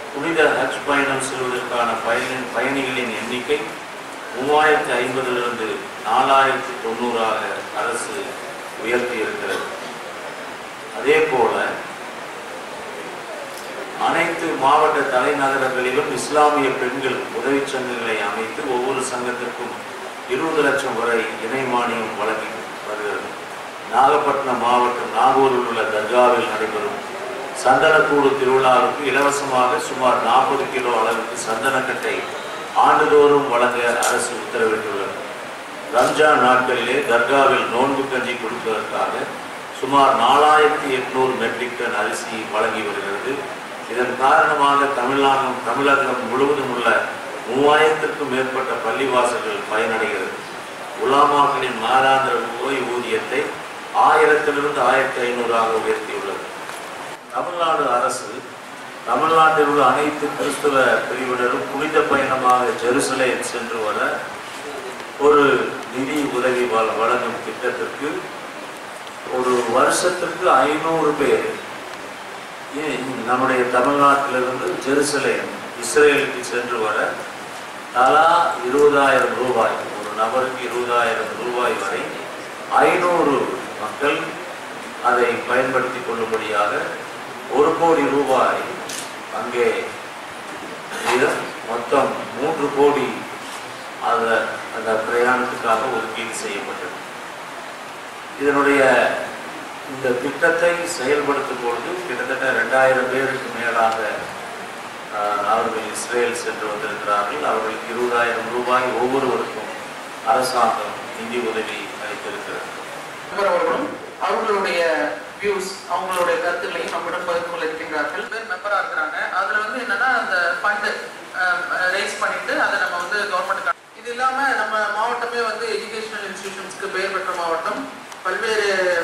புனித ஹஜ் பயணம் செல்வதற்கான பயணி பயணிகளின் எண்ணிக்கை மூவாயிரத்தி ஐம்பதிலிருந்து நாலாயிரத்தி தொண்ணூறாக அரசு உயர்த்தி இருக்கிறது அதே போல அனைத்து மாவட்ட தலைநகரங்களிலும் இஸ்லாமிய பெண்கள் உதவிச் சங்கங்களை அமைத்து ஒவ்வொரு சங்கத்திற்கும் இருபது லட்சம் வரை இணை மானியம் வழங்கி வருகிறது நாகப்பட்டினம் மாவட்டம் நாகூரில் உள்ள தர்காவில் நடைபெறும் சந்தனக்கூடு திருவிழாவுக்கு இலவசமாக சுமார் நாற்பது கிலோ அளவுக்கு சந்தனக்கட்டை ஆண்டுதோறும் வழங்க அரசு உத்தரவிட்டுள்ளது ரம்ஜான் நாட்களிலே தர்காவில் நோன்பு கஞ்சி கொடுப்பதற்காக சுமார் நாலாயிரத்தி எட்நூறு மெட்ரிக் டன் அரிசி வழங்கி வருகிறது இதன் காரணமாக தமிழ்நாடு தமிழகம் முழுவதும் உள்ள மூவாயிரத்திற்கும் மேற்பட்ட பள்ளிவாசல்கள் பயனடைகிறது உலாமாக்களின் மாதாந்திர ஓய்வூதியத்தை ஆயிரத்திலிருந்து ஆயிரத்தி ஐநூறாக உயர்த்தியுள்ளது தமிழ்நாடு அரசு தமிழ்நாட்டில் உள்ள அனைத்து கிறிஸ்தவ பிரிவினரும் புனித பயணமாக ஜெருசலேம் சென்று வர ஒரு நிதி உதவி வழ- வழங்கும் திட்டத்திற்கு ஒரு வருஷத்துக்கு ஐநூறு பேர் இ- நம்முடைய தமிழ்நாட்டிலிருந்து ஜெருசலேம் இஸ்ரேலுக்கு சென்று வர தலா இருபதாயிரம் ரூபாய் ஒரு நபருக்கு இருபதாயிரம் ரூபாய் வரை ஐநூறு மக்கள் அதை பயன்படுத்தி கொள்ளும்படியாக ஒரு கோடி ரூபாய் அங்கே வீதம் மொத்தம் மூன்று கோடி அந்த அந்த பிரயாணத்துக்காக ஒதுக்கீடு செய்யப்பட்டது இதனுடைய இந்த திட்டத்தை செயல்படுத்தும் பொழுது கிட்டத்தட்ட ரெண்டாயிரம் பேருக்கு மேலாக ஆஹ், அவர்கள் இஸ்ரேல் சென்று வந்திருக்கிறார்கள் அவர்களுக்கு இருபதாயிரம் ரூபாய் ஒவ்வொருவருக்கும் அரசாங்கம் நிதி உதவி அளித்திருக்கிறது நண்பர் அவர்களும் அவர்களுடைய வியூஸ் அவங்களுடைய கருத்துக்களையும் நம்மிடம் பகிர்ந்து கொள்ள இருக்கின்றார்கள் பேர் மெம்பரா இருக்கிறாங்க அதுல வந்து என்னன்னா அந்த ஃபண்ட் ரைஸ் பண்ணிட்டு அதை நம்ம வந்து கவர்மெண்ட் இது இல்லாம நம்ம மாவட்டமே வந்து எஜுகேஷனல் இன்ஸ்டிடியூஷன்ஸ்க்கு பெயர் பெற்ற மாவட்டம் பல்வேறு